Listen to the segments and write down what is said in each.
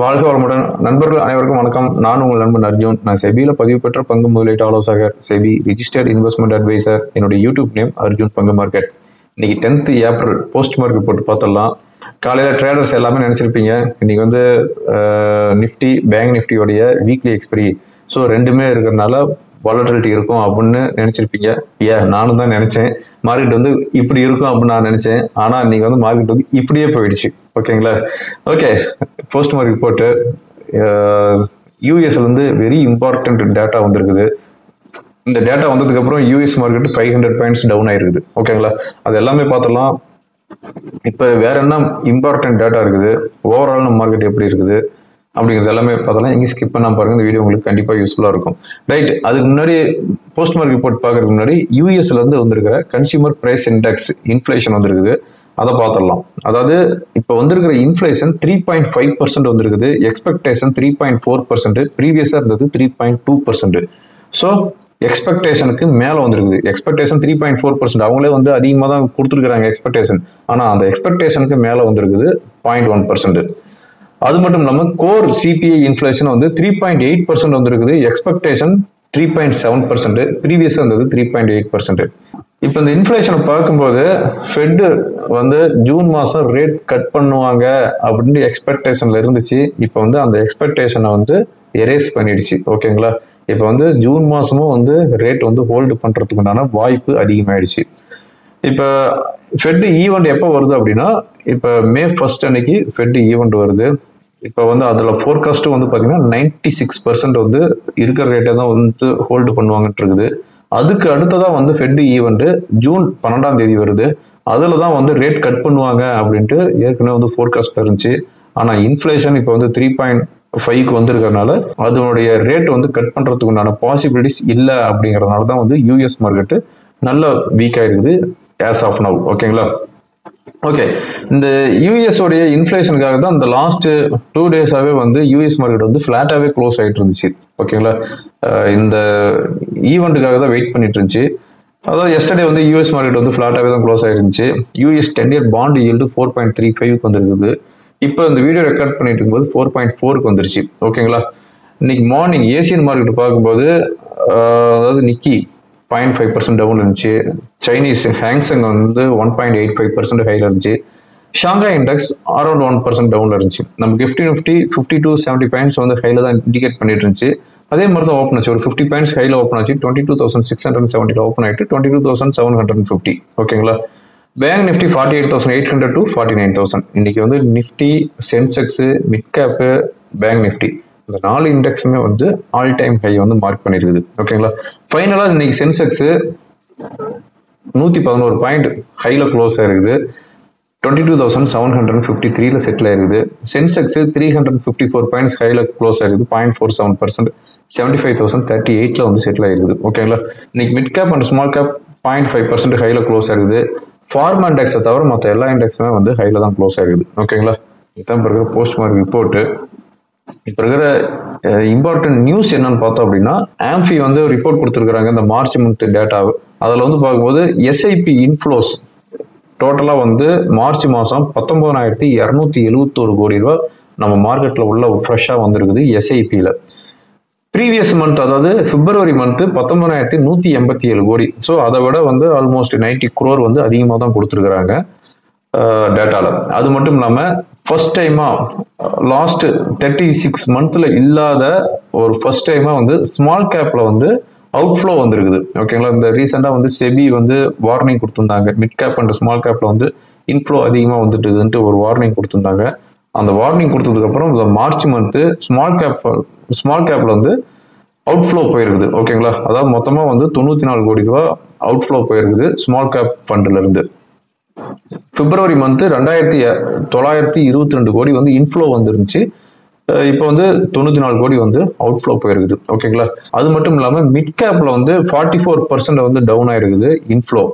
வாழ்க வளமுடன் நண்பர்கள் அனைவருக்கும் வணக்கம் நான் உங்கள் நண்பன் அர்ஜுன் நான் செபியில் பதிவு பெற்ற பங்கு முதலீட்டு ஆலோசகர் செபி ரிஜிஸ்டர்ட் இன்வெஸ்ட்மெண்ட் அட்வைசர் என்னுடைய யூடியூப் நேம் அர்ஜுன் பங்கு மார்க்கெட் இன்னைக்கு டென்த் ஏப்ரல் போஸ்ட் மார்க்கெட் போட்டு பார்த்துடலாம் காலையில் ட்ரேடர்ஸ் எல்லாமே நினச்சிருப்பீங்க இன்னைக்கு வந்து நிஃப்டி பேங்க் நிஃப்டியோடைய வீக்லி எக்ஸ்பிரி ஸோ ரெண்டுமே இருக்கிறதுனால வாலட்டிலிட்டி இருக்கும் அப்படின்னு நினைச்சிருப்பீங்க ஏ நானும் தான் நினைச்சேன் மார்க்கெட் வந்து இப்படி இருக்கும் அப்படின்னு நான் நினைச்சேன் ஆனா இன்னைக்கு வந்து மார்க்கெட் வந்து இப்படியே போயிடுச்சு ஓகேங்களா ஓகே போஸ்ட் மார்க்கெட் போட்டு யூஎஸ்ல இருந்து வெரி இம்பார்ட்டன்ட் டேட்டா வந்திருக்குது இந்த டேட்டா வந்ததுக்கு அப்புறம் US market five hundred points down ஆயிருக்குது ஓகேங்களா அது எல்லாமே பார்த்தலாம் இப்போ வேற என்ன இம்பார்ட்டன்ட் டேட்டா இருக்குது ஓவரால் நம்ம மார்க்கெட் எப்படி இருக்குது அப்படிங்கிறது எல்லாமே பார்த்தலாம் எங்கேயும் ஸ்கிப் பண்ணாம பாருங்க இந்த வீடியோ உங்களுக்கு கண்டிப்பாக யூஸ்ஃபுல்லாக இருக்கும் ரைட் அதுக்கு முன்னாடி போஸ்ட் மார்க்கெட் ரிப்போர்ட் பார்க்கறதுக்கு முன்னாடி யூஎஸ்ல இருந்து வந்திருக்கிற கன்சியூமர் பிரைஸ் இண்டெக்ஸ் இன்ஃப்ளேஷன் வந்திருக்குது அதை பார்த்துடலாம் அதாவது இப்போ வந்திருக்கிற inflation three point five percent வந்திருக்குது expectation three point four percent ப்ரீவியஸாக இருந்தது three point two percent so எக்ஸ்பெக்டேஷனுக்கு மேலே வந்திருக்குது expectation three point four percent அவங்களே வந்து அதிகமாக தான் கொடுத்துருக்காங்க எக்ஸ்பெக்டேஷன் ஆனால் அந்த எக்ஸ்பெக்டேஷனுக்கு மேலே வந்திருக்குது பாயிண்ட் ஒன் பர்சன்ட் அது மட்டும் இல்லாமல் கோர் சிபிஐ இன்ஃப்ளேஷன் வந்து த்ரீ பாயிண்ட் எயிட் பர்சன்ட் வந்திருக்குது expectation three point seven percent ப்ரீவியஸாக இருந்தது த்ரீ பாயிண்ட் எயிட் பர்சன்ட் இப்போ இந்த இன்ஃப்ளேஷனை பார்க்கும்போது ஃபெட்டு வந்து ஜூன் மாதம் ரேட் கட் பண்ணுவாங்க அப்படின்னு எக்ஸ்பெக்டேஷனில் இருந்துச்சு இப்போ வந்து அந்த எக்ஸ்பெக்டேஷனை வந்து எரேஸ் பண்ணிடுச்சு ஓகேங்களா இப்போ வந்து ஜூன் மாதமும் வந்து ரேட் வந்து ஹோல்டு பண்ணுறதுக்குண்டான வாய்ப்பு அதிகமாயிடுச்சு இப்போ ஃபெட் ஈவெண்ட் எப்போ வருது அப்படின்னா இப்போ மே ஃபர்ஸ்ட் அன்னைக்கு ஃபெட் ஈவெண்ட் வருது இப்போ வந்து அதில் ஃபோர்காஸ்ட்டும் வந்து பார்த்தீங்கன்னா நைன்டி சிக்ஸ் பர்சன்ட் வந்து இருக்கிற ரேட்டை தான் வந்து ஹோல்டு பண்ணுவாங்கன்ட்டு இருக்குது அதுக்கு அடுத்ததாக வந்து ஃபெட் ஈவெண்ட்டு ஜூன் பன்னெண்டாம் தேதி வருது அதில் தான் வந்து ரேட் கட் பண்ணுவாங்க அப்படின்ட்டு ஏற்கனவே வந்து ஃபோர்காஸ்ட் இருந்துச்சு ஆனால் இன்ஃப்ளேஷன் இப்போ வந்து த்ரீ பாயிண்ட் ஃபைவ்க்கு வந்திருக்கறனால அதனுடைய ரேட் வந்து கட் பண்ணுறதுக்கு உண்டான பாசிபிலிட்டிஸ் இல்லை அப்படிங்கிறதுனால தான் வந்து யூஎஸ் மார்க்கெட்டு நல்ல வீக்காக இருக்குது ஆஸ் ஆஃப் நவ் ஓகேங்களா ஓகே இந்த யூஎஸ் உடைய இன்ஃப்ளேஷனுக்காக தான் இந்த லாஸ்ட் டூ டேஸாகவே வந்து யூஎஸ் மார்க்கெட் வந்து ஃப்ளாட்டாகவே க்ளோஸ் ஆகிட்டு இருந்துச்சு ஓகேங்களா இந்த ஈவெண்ட்டுக்காக தான் வெயிட் பண்ணிட்டு இருந்துச்சு அதாவது எஸ்டர்டே வந்து யூஎஸ் மார்க்கெட் வந்து ஃப்ளாட்டாகவே தான் க்ளோஸ் ஆயிருந்துச்சு US ten year bond yield four point three ஃபைவ்க்கு வந்துருக்குது இப்போ இந்த வீடியோ ரெக்கார்ட் பண்ணிட்டு இருக்கும்போது ஃபோர் பாயிண்ட் ஃபோருக்கு வந்துருச்சு ஓகேங்களா இன்னைக்கு மார்னிங் ஏசியன் மார்க்கெட் பார்க்கும்போது அதாவது Nikkei point five percent down இருந்துச்சு சைனீஸ் ஹேங்ஸங் வந்து one point eight five percent ஹைல இருந்துச்சு Shanghai index around one percent டவுன்ல இருந்துச்சு நம்ம fifty Nifty fifty two seventy points வந்து ஹைல தான் இண்டிகேட் பண்ணிட்டு இருந்துச்சு அதே மாதிரி தான் ஓப்பன் ஆச்சு ஒரு ஃபிஃப்டி பாயிண்ட்ஸ் ஹைல ஓப்பன் ஆச்சு twenty two thousand six hundred செவன்ட்டில ஓப்பன் ஆயிட்டு twenty two thousand seven hundred fifty ஓகேங்களா bank Nifty forty eight thousand eight hundred to forty nine thousand இன்னைக்கு வந்து Nifty Sensex mid cap bank Nifty இந்த நாலு இண்டெக்ஸுமே வந்து ஆல் டைம் ஹை வந்து மார்க் பண்ணிருக்குது ஓகேங்களா ஃபைனலாக இன்னைக்கு சென்செக்ஸ் நூற்றி பதினோரு பாயிண்ட் ஹையில் க்ளோஸ் ஆயிருக்குது twenty two thousand seven hundred fifty த்ரீல செட்டில் ஆயிருக்குது Sensex three hundred fifty four points ஹையில் க்ளோஸ் ஆயிருக்குது point four seven percent seventy five thousand thirty எயிட்ல வந்து செட்டில் ஆயிருக்குது ஓகேங்களா இன்னைக்கு mid cap and small cap point five percent ஹையில் க்ளோஸ் ஆயிருக்குது ஃபார்மா இண்டெக்ஸை தவிர மற்ற எல்லா இண்டெக்ஸுமே வந்து ஹையில் தான் க்ளோஸ் ஆயிருக்குது ஓகேங்களா இதுதான் இப்போ இருக்கிற போஸ்ட் மார்க் ரிப்போர்ட்டு இப்போ இருக்கிற இம்பார்ட்டன்ட் நியூஸ் என்னன்னு பார்த்தோம் அப்படின்னா ஆம்ஃபி வந்து ரிப்போர்ட் கொடுத்துருக்குறாங்க இந்த மார்ச் மந்த் டேட்டா அதில் வந்து பார்க்கும்போது எஸ்ஐபி இன்ஃப்ளோஸ் டோட்டலாக வந்து மார்ச் மாதம் பத்தொன்பதாயிரத்தி இரநூத்தி எழுபத்தோரு கோடி ரூபா நம்ம மார்க்கெட்டில் உள்ள ஃப்ரெஷ்ஷாக வந்திருக்குது எஸ்ஐபியில் ப்ரீவியஸ் மந்த் அதாவது பிப்ரவரி மந்த் பத்தொன்பதாயிரத்தி நூற்றி எண்பத்தி ஏழு கோடி ஸோ அதை விட வந்து ஆல்மோஸ்ட் நைன்டி குரோர் வந்து அதிகமாக தான் கொடுத்துருக்குறாங்க டேட்டாவில் அது மட்டும் இல்லாமல் ஃபர்ஸ்ட் டைமாக லாஸ்ட் தேர்ட்டி சிக்ஸ் மந்த்தில் இல்லாத ஒரு ஃபர்ஸ்ட் டைமாக வந்து ஸ்மால் கேப்பில் வந்து அவுட்ஃப்ளோ வந்திருக்குது ஓகேங்களா இந்த ரீசெண்டாக வந்து செபி வந்து வார்னிங் கொடுத்துருந்தாங்க மிட் கேப் அண்ட் ஸ்மால் கேப்பில் வந்து இன்ஃப்ளோ அதிகமாக வந்துட்டுதுன்ட்டு ஒரு வார்னிங் கொடுத்துருந்தாங்க அந்த வார்னிங் கொடுத்ததுக்கப்புறம் இந்த March month small cap small கேப்பில் வந்து அவுட்ஃப்ளோ போயிருக்குது ஓகேங்களா அதாவது மொத்தமாக வந்து தொண்ணூற்றி நாலு கோடி ரூபா அவுட்ஃப்ளோ போயிருக்குது ஸ்மால் கேப் ஃபண்டில் இருந்து பிப்ரவரி மந்த்து ரெண்டாயிரத்தி தொள்ளாயிரத்தி இருபத்தி ரெண்டு கோடி வந்து இன்ஃப்ளோ வந்துருந்துச்சு இப்போ வந்து தொண்ணூற்றி நாலு கோடி வந்து அவுட்ஃப்ளோ போயிருக்குது ஓகேங்களா அது மட்டும் இல்லாமல் மிட் கேப்பில் வந்து ஃபார்ட்டி ஃபோர் பர்சன்ட் வந்து டவுன் ஆயிருக்குது இன்ஃப்ளோ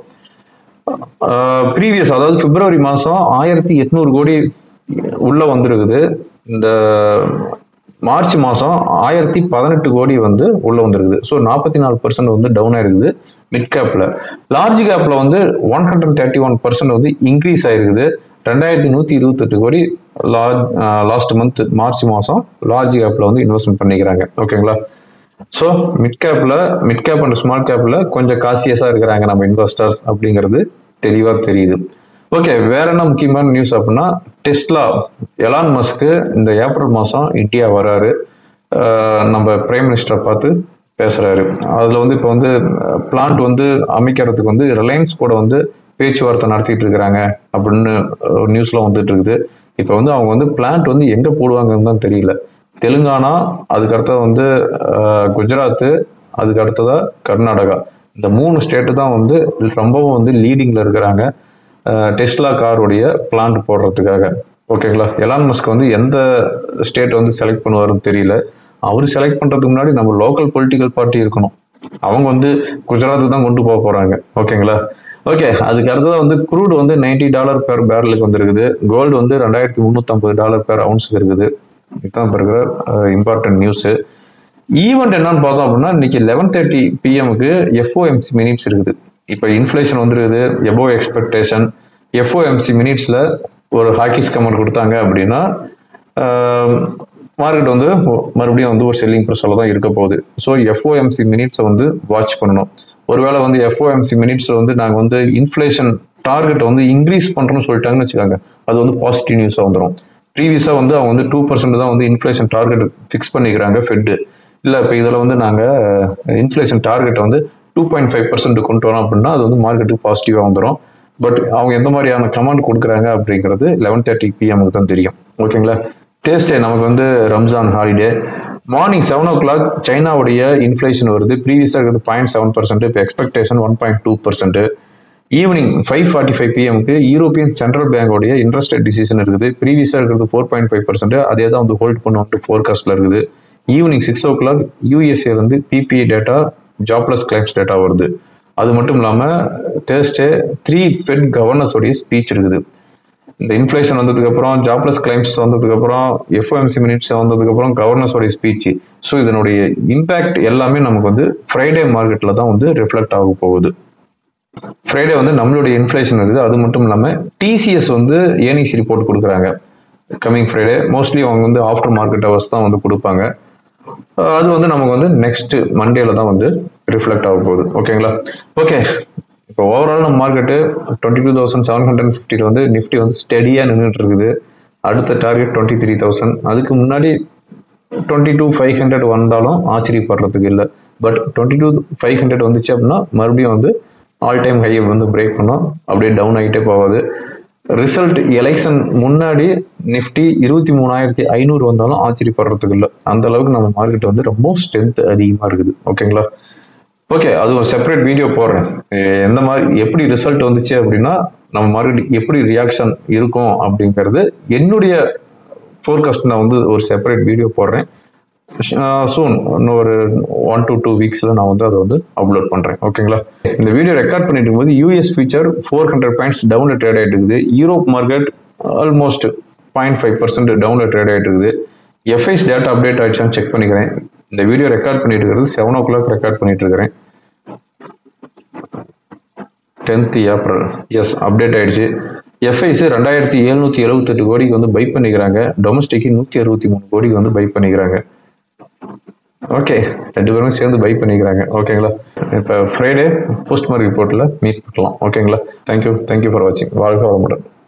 ப்ரீவியஸ் அதாவது பிப்ரவரி மாதம் ஆயிரத்தி எட்நூறு கோடி உள்ள வந்திருக்குது இந்த மார்ச் மாதம் ஆயிரத்தி பதினெட்டு கோடி வந்து உள்ள வந்திருக்குது ஸோ நாற்பத்தி நாலு பர்சன்ட் வந்து டவுன் ஆயிருக்குது மிட் கேப்பில் லார்ஜ் கேப்பில் வந்து one hundred thirty one percent வந்து இன்க்ரீஸ் ஆயிருக்குது ரெண்டாயிரத்தி நூற்றி இருபத்தெட்டு crore large last month March மாதம் லார்ஜ் கேப்பில் வந்து இன்வெஸ்ட்மெண்ட் பண்ணிக்கிறாங்க ஓகேங்களா ஸோ மிட் கேப்பில் மிட் கேப் அண்ட் ஸ்மால் கேப்பில் கொஞ்சம் காசியஸாக இருக்கிறாங்க நம்ம இன்வெஸ்டர்ஸ் அப்படிங்கிறது தெளிவாக தெரியுது ஓகே வேற என்ன முக்கியமான நியூஸ் அப்படின்னா டெஸ்லா எலான் மஸ்க்கு இந்த ஏப்ரல் மாதம் இந்தியா வராரு அஹ் நம்ம பிரைம் மினிஸ்டரை பார்த்து பேசுறாரு அதில் வந்து இப்போ வந்து பிளான்ட் வந்து அமைக்கிறதுக்கு வந்து ரிலையன்ஸ் கூட வந்து பேச்சுவார்த்தை நடத்திட்டு இருக்கிறாங்க அப்படின்னு ஒரு நியூஸ்லாம் வந்துட்டு இருக்குது இப்போ வந்து அவங்க வந்து பிளான்ட் வந்து எங்கே போடுவாங்கன்னு தான் தெரியல தெலுங்கானா அதுக்கு அடுத்தது வந்து அஹ், குஜராத்து அதுக்கு அடுத்ததா கர்நாடகா இந்த மூணு ஸ்டேட்டு தான் வந்து ரொம்பவும் வந்து லீடிங்கில் இருக்கிறாங்க டெஸ்லா காருடைய பிளான்ட் போடுறதுக்காக ஓகேங்களா எலான் மஸ்க் வந்து எந்த ஸ்டேட் வந்து செலக்ட் பண்ணுவாருன்னு தெரியல அவர் செலக்ட் பண்ணுறதுக்கு முன்னாடி நம்ம லோக்கல் பொலிட்டிக்கல் பார்ட்டி இருக்கணும் அவங்க வந்து குஜராத் தான் கொண்டு போக போறாங்க ஓகேங்களா ஓகே அதுக்கு அடுத்ததாக வந்து குரூட் வந்து 90 டாலர் பேர் பேரலுக்கு வந்துருக்குது கோல்டு வந்து ரெண்டாயிரத்தி முந்நூற்றம்பது டாலர் பேர் அவுன்ஸுக்கு இருக்குது இதுதான் இப்போ இருக்கிற இம்பார்ட்டன்ட் நியூஸு ஈவெண்ட் என்னன்னு பார்த்தோம் அப்படின்னா இன்னைக்கு லெவன் தேர்ட்டி பிஎம்க்கு எஃப்ஓஎம்சி மினிட்ஸ் இருக்குது இப்போ இன்ஃப்ளேஷன் வந்துருக்குது எபோ எக்ஸ்பெக்டேஷன் எஃப்ஓஎம்சி மினிட்ஸில் ஒரு ஹாக்கிஸ் கமெண்ட் கொடுத்தாங்க அப்படின்னா மார்க்கெட் வந்து மறுபடியும் வந்து ஒரு செல்லிங் ப்ரெஷரில் தான் இருக்க போகுது ஸோ எஃப்ஓஎம்சி மினிட்ஸை வந்து வாட்ச் பண்ணணும் ஒருவேளை வந்து எஃப்ஓஎம்சி மினிட்ஸில் வந்து நாங்கள் வந்து இன்ஃப்ளேஷன் டார்கெட் வந்து இன்க்ரீஸ் பண்ணுறோம்னு சொல்லிட்டாங்கன்னு வச்சுக்காங்க அது வந்து பாசிட்டிவ் நியூஸாக வந்துடும் ப்ரீவியஸாக வந்து அவங்க வந்து டூ பர்சன்ட் தான் வந்து இன்ஃப்ளேஷன் டார்கெட் ஃபிக்ஸ் பண்ணிக்கிறாங்க ஃபெட்டு இல்லை இப்போ இதில் வந்து நாங்கள் இன்ஃப்ளேஷன் டார்கெட்டை வந்து டூ பாயிண்ட் ஃபைவ் பர்சன்ட் கொண்டு வரோம் அப்படின்னா அது வந்து மார்க்கெட்டுக்கு பாசிட்டிவாக வந்துடும் பட் அவங்க எந்த மாதிரியான கமாண்ட் கொடுக்குறாங்க அப்படிங்கிறது லெவன் தேர்ட்டி பிஎம்க்கு தான் தெரியும் ஓகேங்களா தேர்ஸ்டே நமக்கு வந்து Ramzan holiday morning seven o'clock சைனாவுடைய இன்ஃப்ளேஷன் வருது ப்ரீவியஸாக இருக்கிறது பாயிண்ட் செவன் பர்சன்ட் இப்போ expectation one point two percent evening five forty five பிஎம்க்கு யூரோப்பியன் சென்ட்ரல் பேங்கோடைய இன்ட்ரெஸ்ட் ரேட் டிசிஷன் இருக்குது ப்ரீவியஸாக இருக்கிறது ஃபோர் பாயிண்ட் ஃபைவ் பர்சன்ட் அதே தான் வந்து ஹோல்ட் பண்ணுவோம் ஃபோர்காஸ்ட்டில் இருக்குது evening six o'clock USA வந்து PPI data jobless claims data வருது அது மட்டும் இல்லாமல் தேர்ஸ்டே த்ரீ ஃபெட் கவர்னர்ஸோடைய ஸ்பீச் இருக்குது இந்த இன்ஃப்ளேஷன் வந்ததுக்கப்புறம் ஜாப்லெஸ் கிளைம்ஸ் வந்ததுக்கப்புறம் எஃப்ஓஎம்சி மினிட்ஸ் வந்ததுக்கப்புறம் கவர்னர்ஸோடைய ஸ்பீச் ஸோ இதனுடைய இம்பேக்ட் எல்லாமே நமக்கு வந்து ஃப்ரைடே மார்க்கெட்டில் தான் வந்து ரிஃப்ளெக்ட் ஆக போகுது ஃப்ரைடே வந்து நம்மளுடைய இன்ஃப்ளேஷன் இருக்குது அது மட்டும் இல்லாமல் டிசிஎஸ் வந்து ஏர்னிங்ஸ் ரிப்போர்ட் கொடுக்குறாங்க கம்மிங் ஃப்ரைடே மோஸ்ட்லி அவங்க வந்து ஆஃப்டர் மார்க்கெட் ஹவர்ஸ் தான் வந்து கொடுப்பாங்க அஹ் அது வந்து நமக்கு வந்து நெக்ஸ்ட் மண்டேல தான் வந்து ரிஃப்ளெக்ட் ஆக போகுது ஓகேங்களா ஓகே இப்போ ஓவரால் நம்ம market twenty two thousand seven hundred ஃபிஃப்டியில் வந்து நிஃப்டி வந்து ஸ்டெடியாக நின்றுட்டு இருக்குது அடுத்த டார்கெட் டுவெண்ட்டி த்ரீ தௌசண்ட் அதுக்கு முன்னாடி டுவெண்ட்டி டூ ஃபைவ் ஹண்ட்ரட் வந்தாலும் ஆச்சரியப்படுறதுக்கு இல்லை but twenty two five hundred வந்துச்சு அப்படின்னா மறுபடியும் வந்து ஆல் டைம் ஹையை வந்து பிரேக் பண்ணோம் அப்படியே டவுன் ஆகிட்டே போகாது ரிசல்ட் எலெக்ஷன் முன்னாடி நிஃப்டி இருபத்தி மூணாயிரத்தி ஐநூறு வந்தாலும் ஆச்சரியப்படுறதுக்கு இல்லை அந்த அளவுக்கு நம்ம மார்க்கெட் வந்து ரொம்ப ஸ்ட்ரென்த் அதிகமாக இருக்குது ஓகேங்களா ஓகே அது ஒரு செப்பரேட் வீடியோ போடுறேன் எ- எந்த மாதிரி எப்படி ரிசல்ட் வந்துச்சு அப்படின்னா நம்ம மார்க்கெட் எப்படி ரியாக்ஷன் இருக்கும் அப்படிங்கிறது என்னுடைய ஃபோர்காஸ்ட் நான் வந்து ஒரு செப்பரேட் வீடியோ போடுறேன் சூன் இன்னும் ஒரு ஒன் to டூ வீக்ஸில் நான் வந்து அதை வந்து அப்லோட் பண்ணுறேன் ஓகேங்களா இந்த வீடியோ ரெக்கார்ட் பண்ணிட்டு இருக்கும்போது US future four hundred points டவுனில் ட்ரேட் ஆகிட்டு இருக்குது Europe market almost point five percent டவுனில் ட்ரேட் ஆகிட்டு இருக்குது எஃப்ஐஸ் டேட்டா அப்டேட் ஆயிடுச்சான்னு செக் பண்ணிக்கிறேன் இந்த வீடியோ ரெக்கார்ட் பண்ணிட்டு இருக்கிறது செவன் ஓ கிளாக் ரெக்கார்ட் பண்ணிட்டு இருக்கிறேன் டென்த் ஏப்ரல் எஸ் அப்டேட் ஆயிடுச்சு எஃப்ஐஸ் ரெண்டாயிரத்தி எழுநூத்தி எழுபத்தெட்டு கோடிக்கு வந்து பை பண்ணிக்கிறாங்க டொமஸ்டிக்கு நூற்றி அறுபத்தி மூணு கோடிக்கு வந்து பை பண்ணிக்கிறாங்க ஓகே ரெண்டு பேரும் சேர்ந்து பை பண்ணிக்கிறாங்க ஓகேங்களா இப்போ ஃப்ரைடே போஸ்ட் மார்க் ரிப்போர்ட்டில் மீட் பண்ணலாம் ஓகேங்களா தேங்க்யூ தேங்க்யூ ஃபார் வாட்சிங் வாழ்க வளமுடன்